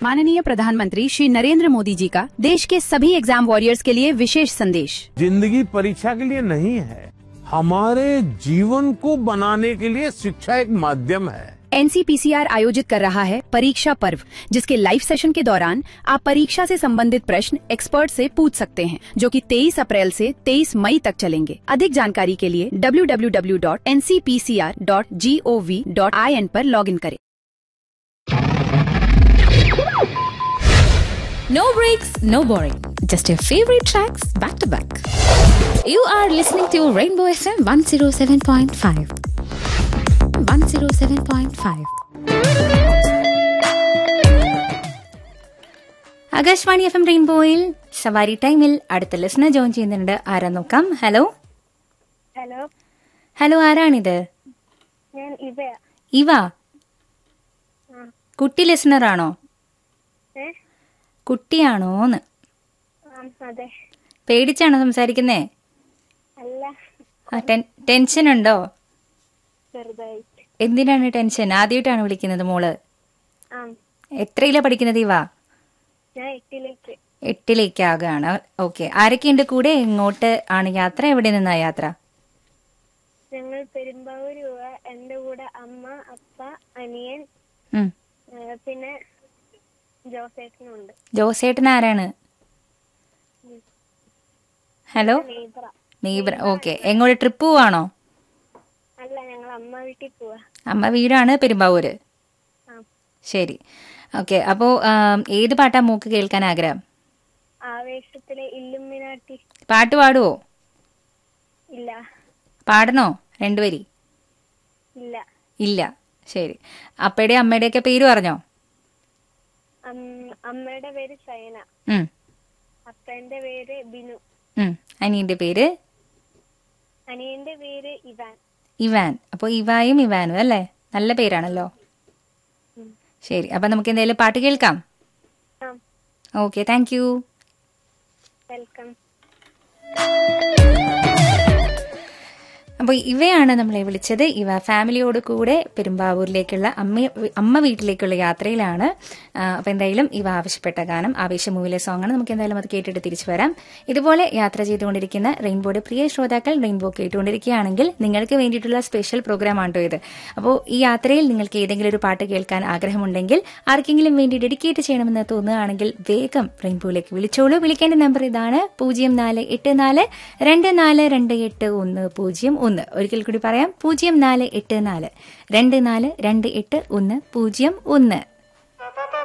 माननीय प्रधानमंत्री श्री नरेंद्र मोदी जी का देश के सभी एग्जाम वॉरियर्स के लिए विशेष संदेश जिंदगी परीक्षा के लिए नहीं है हमारे जीवन को बनाने के लिए शिक्षा एक माध्यम है एनसीपीसीआर आयोजित कर रहा है परीक्षा पर्व जिसके लाइव सेशन के दौरान आप परीक्षा से संबंधित प्रश्न एक्सपर्ट से पूछ सकते हैं जो कि 23 अप्रैल से 23 मई तक चलेंगे अधिक जानकारी के लिए www.ncpcr.gov.in पर लॉगिन करें No breaks, no boring. Just your favorite tracks back to back. You are listening to Rainbow FM 107.5. 107.5. ആകാശവാണി എഫ് എം റെയിൻബോയിൽ സവാരി ടൈമിൽ അടുത്ത ലിസണർ ജോയിൻ ചെയ്യുന്നുണ്ട് ആരാ നോക്കാം ഹലോ ഹലോ ഹലോ ആരാണിത് ഞാൻ ഇവയാ ഇവ ആ. കുട്ടി ലിസണർ ആണോ ഏ കുട്ടിയാണോന്ന് ആ അതെ പേടിച്ചാണോ സംസാരിക്കുന്നേ അല്ല ആ, ടെൻ- ടെൻഷൻ ഉണ്ടോ ചെറുതായിട്ട് എന്തിനാണ് ടെൻഷൻ ആദ്യമായിട്ടാണ് വിളിക്കുന്നത് മോള് ആ എത്രയിലാ പഠിക്കുന്നത് ഇവ ഞാൻ എട്ടിലേക്ക് എട്ടിലേക്കാകാണ് ഓക്കെ ആരൊക്കെയുണ്ട് കൂടെ എങ്ങോട്ട് ആണ് യാത്ര എവിടെ നിന്നാ യാത്ര ഞങ്ങൾ പെരുമ്പാവൂർ പോവാ എന്റെ കൂടെ അമ്മ അപ്പ അനിയൻ ഉം. ഏ, പിന്നെ ജോസേട്ടനുണ്ട് ജോസേട്ടൻ ആരാണ് ഹലോ നെയ്ബറ നെയ്ബർ ഓക്കെ എങ്ങോട്ട് ട്രിപ്പ് പോവാണോ അല്ല ഞങ്ങൾ അമ്മ വീട്ടിൽ പോവാ അമ്മ വീടാണ് പെരുമ്പാവൂര് ആ ശരി ഓക്കെ അപ്പോ ആം, ഏത് പാട്ടാ മൂക്ക് കേൾക്കാൻ ആഗ്രഹം ആവേശത്തിലെ ഇല്ലുമിനാട്ടി പാട്ട് പാടുവോ ഇല്ല പാടണോ രണ്ടുപേരി ഇല്ല ഇല്ല ശരി അപ്പയുടെ അമ്മയുടെ ഒക്കെ പേര് പറഞ്ഞോ അം- അമ്മയുടെ പേര് സയന ഉം, അപ്പന്റെ പേര് ബിനു ഉം. അനിയന്റെ പേര് അനിയന്റെ പേര് ഇവാൻ ഇവാൻ അപ്പോൾ ഇവായും ഇവാനും അല്ലേ നല്ല പേരാണല്ലോ ശരി അപ്പൊ നമുക്ക് എന്തെങ്കിലും പാട്ട് കേൾക്കാം ആ ഓക്കെ താങ്ക് യു വെൽക്കം അപ്പോൾ ഇവയാണ് നമ്മളെ വിളിച്ചത് ഇവ ഫാമിലിയോട് കൂടെ പെരുമ്പാവൂരിലേക്കുള്ള അമ്മ അമ്മ വീട്ടിലേക്കുള്ള യാത്രയിലാണ് അപ്പോൾ എന്തായാലും ഇവ ആവശ്യപ്പെട്ട ഗാനം ആവേശ മൂവിലെ സോങ് ആണ് നമുക്ക് എന്തായാലും അത് കേട്ടിട്ട് തിരിച്ചു വരാം ഇതുപോലെ യാത്ര ചെയ്തുകൊണ്ടിരിക്കുന്ന റെയിൻബോയുടെ പ്രിയ ശ്രോതാക്കൾ റെയിൻബോ കേട്ടുകൊണ്ടിരിക്കുകയാണെങ്കിൽ നിങ്ങൾക്ക് വേണ്ടിയിട്ടുള്ള സ്പെഷ്യൽ പ്രോഗ്രാം ആണോ ഇത് അപ്പോൾ ഈ യാത്രയിൽ നിങ്ങൾക്ക് ഏതെങ്കിലും ഒരു പാട്ട് കേൾക്കാൻ ആഗ്രഹമുണ്ടെങ്കിൽ ആർക്കെങ്കിലും വേണ്ടി ഡെഡിക്കേറ്റ് ചെയ്യണമെന്ന് തോന്നുകയാണെങ്കിൽ വേഗം റെയിൻബോയിലേക്ക് വിളിച്ചോളൂ വിളിക്കേണ്ട നമ്പർ ഇതാണ് പൂജ്യം നാല് എട്ട് നാല് രണ്ട് നാല് രണ്ട് എട്ട് ഒന്ന് പൂജ്യം ഒന്ന് ഒരിക്കൽ കൂടി പറയാം പൂജ്യം നാല് എട്ട് നാല് രണ്ട് നാല് രണ്ട് എട്ട് ഒന്ന് പൂജ്യം ഒന്ന്